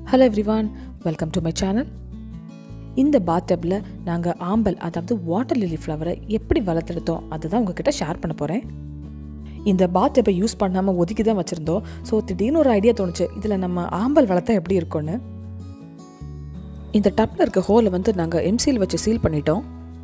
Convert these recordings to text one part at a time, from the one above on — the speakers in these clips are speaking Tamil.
hello everyone welcome to my channel இந்த பாத்தப்பில் நாங்கள் ஆம்பல் அதாவது வாட்டர் லிலி ஃப்ளவரை எப்படி வளர்த்தெடுத்தோம் அதை தான் உங்ககிட்ட ஷேர் பண்ண போகிறேன் இந்த பாத்தப்பை யூஸ் பண்ணாமல் ஒதுக்கி தான் வச்சுருந்தோம் ஸோ திடீர்னு ஒரு ஐடியா தோணுச்சு இதில் நம்ம ஆம்பல் வளர்த்தா எப்படி இருக்கும்னு இந்த டப்பில் இருக்க ஹோலை வந்து நாங்கள் எம்சியில் வச்சு சீல் பண்ணிட்டோம்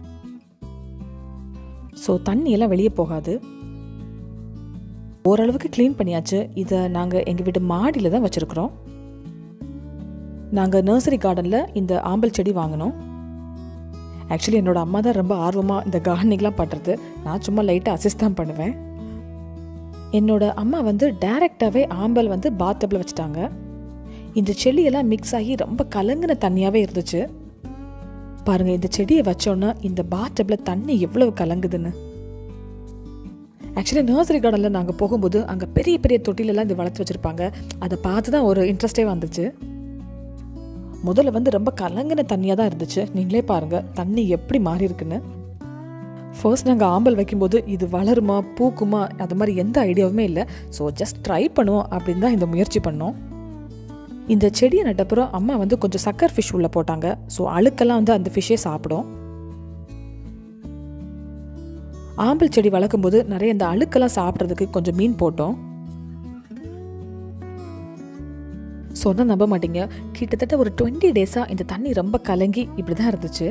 ஸோ தண்ணியெல்லாம் வெளியே போகாது ஓரளவுக்கு க்ளீன் பண்ணியாச்சு இதை நாங்கள் எங்கள் வீட்டு மாடியில் தான் வச்சுருக்குறோம் நாங்கள் நர்சரி கார்டனில் இந்த ஆம்பல் செடி வாங்கினோம் ஆக்சுவலி என்னோட அம்மா தான் ரொம்ப ஆர்வமாக இந்த கார்டனிங்லாம் பண்ணுறது நான் சும்மா லைட்டாக அசிஸ்ட் தான் பண்ணுவேன் என்னோட அம்மா வந்து டைரெக்டாகவே ஆம்பல் வந்து பாத்தப்பில் வச்சுட்டாங்க இந்த செடியெல்லாம் மிக்ஸ் ஆகி ரொம்ப கலங்கின தண்ணியாகவே இருந்துச்சு பாருங்கள் இந்த செடியை வச்சோன்னா இந்த பாத்தப்பில் தண்ணி எவ்வளவு கலங்குதுன்னு ஆக்சுவலி நர்சரி கார்டனில் நாங்கள் போகும்போது அங்கே பெரிய பெரிய தொட்டிலெல்லாம் இது வளர்த்து வச்சுருப்பாங்க அதை பார்த்து தான் ஒரு இன்ட்ரெஸ்டே வந்துச்சு முதல்ல வந்து ரொம்ப கலங்கின தண்ணியாக தான் இருந்துச்சு நீங்களே பாருங்கள் தண்ணி எப்படி மாறி இருக்குன்னு ஃபர்ஸ்ட் நாங்கள் ஆம்பல் வைக்கும்போது இது வளருமா பூக்குமா அது மாதிரி எந்த ஐடியாவுமே இல்லை ஸோ ஜஸ்ட் ட்ரை பண்ணுவோம் அப்படின்னு தான் இந்த முயற்சி பண்ணோம் இந்த செடியை நட்டப்புறம் அம்மா வந்து கொஞ்சம் சக்கர் ஃபிஷ் உள்ளே போட்டாங்க ஸோ அழுக்கெல்லாம் வந்து அந்த ஃபிஷ்ஷே சாப்பிடும் ஆம்பல் செடி வளர்க்கும்போது நிறைய இந்த அழுக்கெல்லாம் சாப்பிட்றதுக்கு கொஞ்சம் மீன் போட்டோம் சொன்னால் நம்ப மாட்டீங்க கிட்டத்தட்ட ஒரு டுவெண்ட்டி டேஸாக இந்த தண்ணி ரொம்ப கலங்கி இப்படி தான் இருந்துச்சு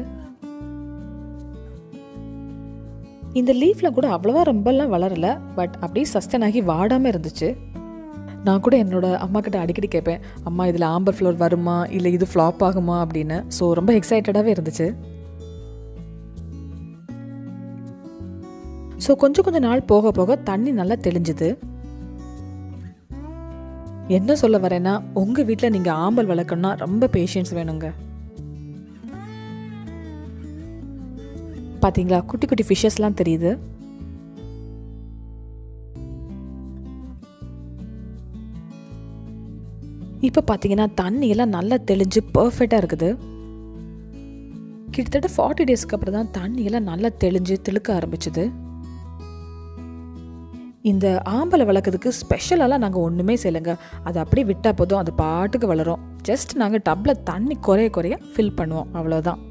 இந்த லீஃப்ல கூட அவ்வளோவா ரொம்பலாம் வளரல பட் அப்படியே சஸ்டன் ஆகி வாடாமல் இருந்துச்சு நான் கூட என்னோட அம்மா கிட்ட அடிக்கடி கேட்பேன் அம்மா இதில் ஆம்பர் ஃப்ளவர் வருமா இல்லை இது ஃப்ளாப் ஆகுமா அப்படின்னு ஸோ ரொம்ப எக்ஸைட்டடாகவே இருந்துச்சு ஸோ கொஞ்சம் கொஞ்சம் நாள் போக போக தண்ணி நல்லா தெளிஞ்சுது என்ன சொல்ல வரேன்னா உங்கள் வீட்டில் நீங்கள் ஆம்பல் வளர்க்கணும்னா ரொம்ப பேஷன்ஸ் வேணுங்க பார்த்தீங்களா குட்டி குட்டி ஃபிஷ்ஷஸ்லாம் தெரியுது இப்போ பார்த்தீங்கன்னா தண்ணியெல்லாம் நல்லா தெளிஞ்சு பர்ஃபெக்டாக இருக்குது கிட்டத்தட்ட ஃபார்ட்டி டேஸ்க்கு அப்புறம் தான் தண்ணியெல்லாம் நல்லா தெளிஞ்சு திழுக்க ஆரம்பிச்சுது இந்த ஆம்பலை வளர்க்கறதுக்கு ஸ்பெஷலாலாம் நாங்கள் ஒன்றுமே செய்யலைங்க அது அப்படியே விட்டால் போதும் அது பாட்டுக்கு வளரும் ஜஸ்ட் நாங்கள் டப்பில் தண்ணி குறைய குறைய ஃபில் பண்ணுவோம் அவ்வளோதான்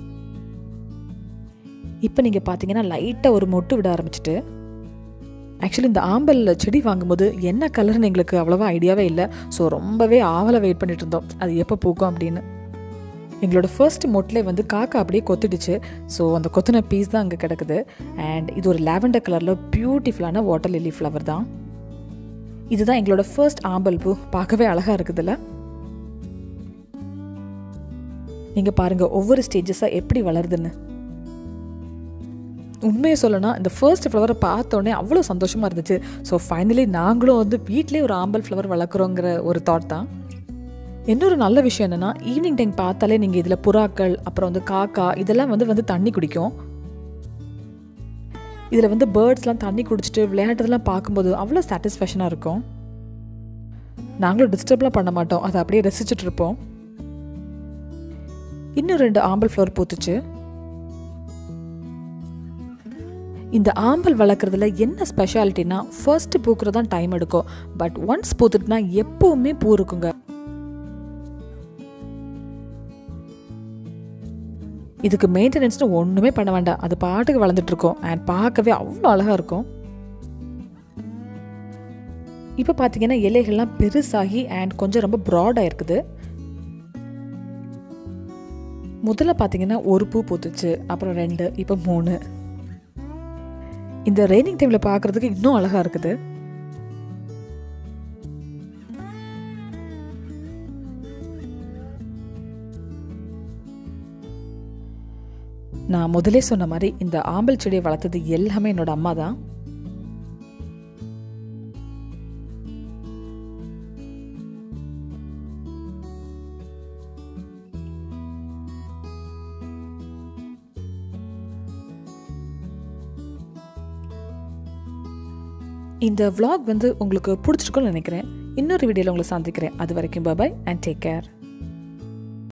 இப்போ நீங்கள் பார்த்தீங்கன்னா லைட்டாக ஒரு மொட்டு விட ஆரம்பிச்சிட்டு ஆக்சுவலி இந்த ஆம்பல் செடி வாங்கும்போது என்ன கலர்னு எங்களுக்கு அவ்வளோவா ஐடியாவே இல்லை ஸோ ரொம்பவே ஆவலை வெயிட் பண்ணிட்டு இருந்தோம் அது எப்போ பூக்கும் அப்படின்னு எங்களோட ஃபர்ஸ்ட் மொட்டில் வந்து காக்கா அப்படியே கொத்திடுச்சு ஸோ அந்த கொத்தின பீஸ் தான் அங்கே கிடக்குது அண்ட் இது ஒரு லாவெண்டர் கலரில் பியூட்டிஃபுல்லான வாட்டர் லில்லி ஃப்ளவர் தான் இதுதான் எங்களோட ஃபர்ஸ்ட் ஆம்பல் பூ பார்க்கவே அழகாக இருக்குதுல்ல நீங்கள் பாருங்கள் ஒவ்வொரு ஸ்டேஜஸாக எப்படி வளருதுன்னு உண்மையை சொல்லணும்னா இந்த ஃபர்ஸ்ட் ஃப்ளவரை பார்த்தோன்னே அவ்வளோ சந்தோஷமாக இருந்துச்சு ஸோ ஃபைனலி நாங்களும் வந்து வீட்டிலே ஒரு ஆம்பல் ஃப்ளவர் வளர்க்குறோங்கிற ஒரு தாட் தான் இன்னொரு நல்ல விஷயம் என்னென்னா ஈவினிங் டைம் பார்த்தாலே நீங்கள் இதில் புறாக்கள் அப்புறம் வந்து காக்கா இதெல்லாம் வந்து வந்து தண்ணி குடிக்கும் இதில் வந்து பேர்ட்ஸ்லாம் தண்ணி குடிச்சிட்டு விளையாடுறதெல்லாம் பார்க்கும்போது அவ்வளோ சாட்டிஸ்ஃபேக்ஷனாக இருக்கும் நாங்களும் டிஸ்டர்ப்லாம் பண்ண மாட்டோம் அதை அப்படியே ரசிச்சுட்டு இருப்போம் இன்னும் ரெண்டு ஆம்பல் ஃப்ளவர் பூத்துச்சு இந்த ஆம்பல் வளர்க்குறதுல என்ன ஸ்பெஷாலிட்டினா ஃபர்ஸ்ட் பூக்குறது தான் டைம் எடுக்கும் பட் ஒன்ஸ் பூத்துட்டுனா எப்பவுமே பூ இருக்குங்க இதுக்கு மெயின்டெனன்ஸ்னு ஒன்றுமே பண்ண வேண்டாம் அது பாட்டுக்கு வளர்ந்துட்டு இருக்கும் அண்ட் பார்க்கவே அவ்வளோ அழகாக இருக்கும் இப்போ பார்த்தீங்கன்னா இலைகள்லாம் பெருசாகி அண்ட் கொஞ்சம் ரொம்ப ப்ராடாக இருக்குது முதல்ல பார்த்தீங்கன்னா ஒரு பூ பூத்துச்சு அப்புறம் ரெண்டு இப்போ மூணு இந்த ரெய்னிங் டைமில் பார்க்குறதுக்கு இன்னும் அழகாக இருக்குது நான் முதலே சொன்ன மாதிரி இந்த ஆம்பல் செடியை வளர்த்தது எல்லாமே என்னோட அம்மா தான் இந்த vlog வந்து உங்களுக்கு பிடிச்சிருக்கும்னு நினைக்கிறேன் இன்னொரு வீடியோவில் உங்களை சந்திக்கிறேன் அது வரைக்கும் பாய் அண்ட் டேக் கேர்